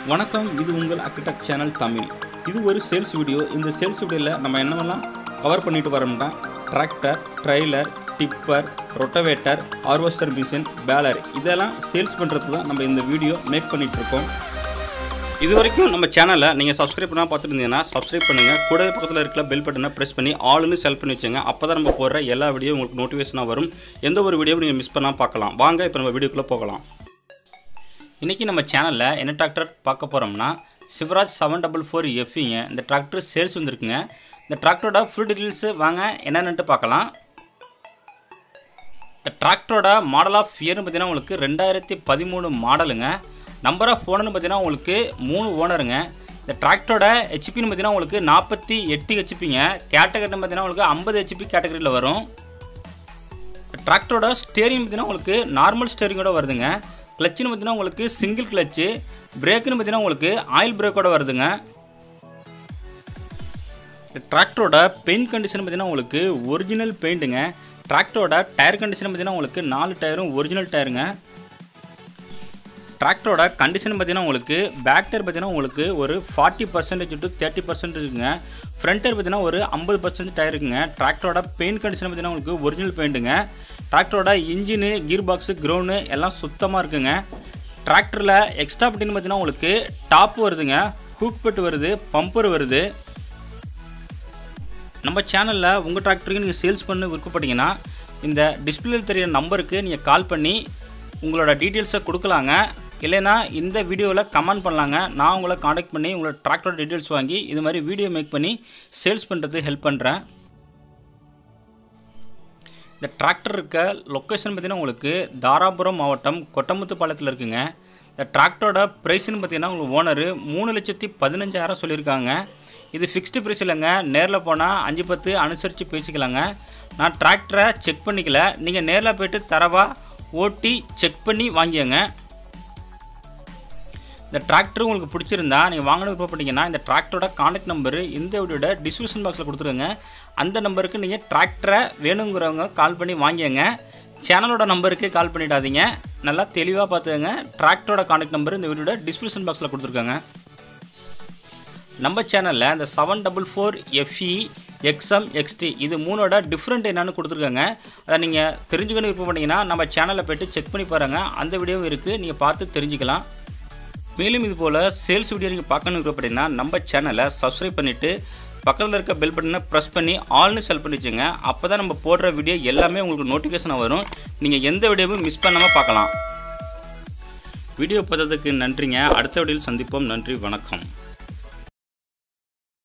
வணக்கம் இது உங்கள் அக்டெக் சேனல் தமிழ் இது ஒரு சேல்ஸ் வீடியோ இந்த சேல்ஸ் வீடியோவில் நம்ம என்னவெல்லாம் கவர் பண்ணிட்டு வரோம்னா tractor trailer tipper rotavator harvester machine baler இதெல்லாம் சேல்ஸ் பண்ணுறது தான் நம்ம இந்த வீடியோ மேக் பண்ணிட்டு இருக்கோம் இது வரைக்கும் நம்ம சேனலை நீங்கள் சப்ஸ்கிரைப் பண்ணால் பார்த்துட்டு இருந்தீங்கன்னா சப்ஸ்கிரைப் பண்ணுங்கள் கூடவே பக்கத்தில் இருக்கிற பெல் பட்டனை ப்ரெஸ் பண்ணி ஆல்னு செலக்ட் பண்ணி வச்சுங்க அப்போ தான் நம்ம போடுற எல்லா வீடியோ உங்களுக்கு நோட்டிஃபிகேஷனாக வரும் எந்த ஒரு வீடியோவும் நீங்கள் மிஸ் பண்ணால் பார்க்கலாம் வாங்க இப்போ நம்ம வீடியோக்குள்ளே போகலாம் இன்றைக்கி நம்ம சேனலில் என்ன டிராக்டர் பார்க்க போகிறோம்னா சிவராஜ் செவன் டபுள் ஃபோர் எஃப்இங்க இந்த டிராக்டர் சேல்ஸ் வந்திருக்குங்க இந்த டிராக்டரோட ஃபுல் டீட்டெயில்ஸு வாங்க என்னென்னட்டு பார்க்கலாம் இந்த டிராக்டரோட மாடல் ஆஃப் இயர்னு பார்த்தீங்கன்னா உங்களுக்கு ரெண்டாயிரத்தி பதிமூணு மாடலுங்க நம்பர் ஆஃப் ஓனர்னு பார்த்தீங்கன்னா உங்களுக்கு மூணு ஓனருங்க இந்த டிராக்டரோட ஹெச்பின்னு பார்த்தீங்கன்னா உங்களுக்கு நாற்பத்தி எட்டு ஹெச்பிங்க கேட்டகரின்னு பார்த்தீங்கன்னா உங்களுக்கு ஐம்பது ஹெச்பி கேட்டகரியில் வரும் டிராக்டரோட ஸ்டேரிங் பார்த்தீங்கன்னா உங்களுக்கு நார்மல் ஸ்டேரிங்கோட வருதுங்க கிளச்சுன்னு பார்த்தீங்கன்னா உங்களுக்கு சிங்கிள் கிளச்சு பிரேக்குன்னு பார்த்தீங்கன்னா உங்களுக்கு ஆயில் பிரேக்கோட வருதுங்க டிராக்டரோட பெயிண்ட் கண்டிஷன் பார்த்தீங்கன்னா உங்களுக்கு ஒரிஜினல் பெயிண்ட்டுங்க டிராக்டரோட டயர் கண்டிஷன் பார்த்தீங்கன்னா உங்களுக்கு நாலு டயரும் ஒரிஜினல் டயருங்க டிராக்டரோட கண்டிஷன் பார்த்தீங்கன்னா உங்களுக்கு பேக் டயர் பார்த்தீங்கன்னா உங்களுக்கு ஒரு forty percentage to thirty percent இருக்குங்க ஃப்ரண்ட் டயர் பார்த்தீங்கன்னா ஒரு ஐம்பது பர்சன்ட் டயர் இருக்குங்க டிராக்டரோட பெயிண்ட் கண்டிஷன் பார்த்தீங்கன்னா உங்களுக்கு ஒரிஜினல் பெயிண்ட்டுங்க டிராக்டரோட இன்ஜினு கீர் பாக்ஸு க்ரௌண்டு எல்லாம் சுத்தமாக இருக்குங்க டிராக்டரில் எக்ஸ்ட்ரா பெட்டின்னு பார்த்தீங்கன்னா உங்களுக்கு டாப் வருதுங்க ஹூக் பெட் வருது பம்பர் வருது நம்ம சேனலில் உங்கள் டிராக்டருக்கு நீங்கள் சேல்ஸ் பண்ண விருப்பப்பட்டீங்கன்னா இந்த டிஸ்பிளேல தெரிய நம்பருக்கு நீங்கள் கால் பண்ணி உங்களோட டீட்டெயில்ஸை கொடுக்கலாங்க இல்லைன்னா இந்த வீடியோவில் கமெண்ட் பண்ணலாங்க நான் உங்களை காண்டாக்ட் பண்ணி உங்களோட டிராக்டரோட டீட்டெயில்ஸ் வாங்கி இது மாதிரி வீடியோ மேக் பண்ணி சேல்ஸ் பண்ணுறது ஹெல்ப் பண்ணுறேன் இந்த டிராக்டர் இருக்க லொக்கேஷன் பார்த்தீங்கன்னா உங்களுக்கு தாராபுரம் மாவட்டம் கொட்டமுத்துப்பாளையத்தில் இருக்குங்க இந்த டிராக்டரோட ப்ரைஸ்னு பார்த்தீங்கன்னா உங்களுக்கு ஓனரு மூணு லட்சத்தி பதினஞ்சாயிரம் சொல்லியிருக்காங்க இது ஃபிக்ஸ்டு ப்ரைஸ் இல்லைங்க நேரில் போனால் அஞ்சு பத்து அனுசரித்து பேசிக்கலாங்க நான் டிராக்டரை செக் பண்ணிக்கல நீங்கள் நேரில் போய்ட்டு தரவாக ஓட்டி செக் பண்ணி வாங்கியங்க இந்த டிராக்டர் உங்களுக்கு பிடிச்சிருந்தா நீங்கள் வாங்கணும் விருப்பப்பட்டீங்கன்னா இந்த டிராக்டரோட காண்டாக்ட் நம்பரு இந்த வீடியோட டிஸ்கிரிப்ஷன் பாக்ஸில் கொடுத்துருங்க அந்த நம்பருக்கு நீங்கள் டிராக்டரை வேணுங்கிறவங்க கால் பண்ணி வாங்கியங்க சேனலோட நம்பருக்கு கால் பண்ணிடாதீங்க நல்லா தெளிவாக பார்த்துக்கங்க டிராக்டரோட காண்டாக்ட் நம்பர் இந்த வீடியோட டிஸ்கிரிப்ஷன் பாக்ஸில் கொடுத்துருக்காங்க நம்ம சேனலில் இந்த seven double four FE XM XT இது மூணோட டிஃப்ரெண்ட் என்னென்னு கொடுத்துருக்காங்க அதை நீங்கள் தெரிஞ்சுக்கணும் விருப்பம் பண்ணிங்கன்னா நம்ம சேனலில் போய்ட்டு செக் பண்ணி பாருங்கள் அந்த வீடியோவும் இருக்குது நீங்கள் பார்த்து தெரிஞ்சுக்கலாம் மேலும் இது போல் சேல்ஸ் வீடியோ நீங்கள் பார்க்கணும் விருப்பப்பட்டீங்கன்னா நம்ம சேனலை சப்ஸ்கிரைப் பண்ணிவிட்டு பக்கத்தில் இருக்க பெல் பட்டனை ப்ரெஸ் பண்ணி ஆல்னு செல் பண்ணி வச்சுங்க அப்போ தான் நம்ம போடுற வீடியோ எல்லாமே உங்களுக்கு நோட்டிஃபிகேஷனாக வரும் நீங்கள் எந்த வீடியோவும் மிஸ் பண்ணாமல் பார்க்கலாம் வீடியோ பார்த்ததுக்கு நன்றிங்க அடுத்த வீடியோவில் சந்திப்போம் நன்றி வணக்கம்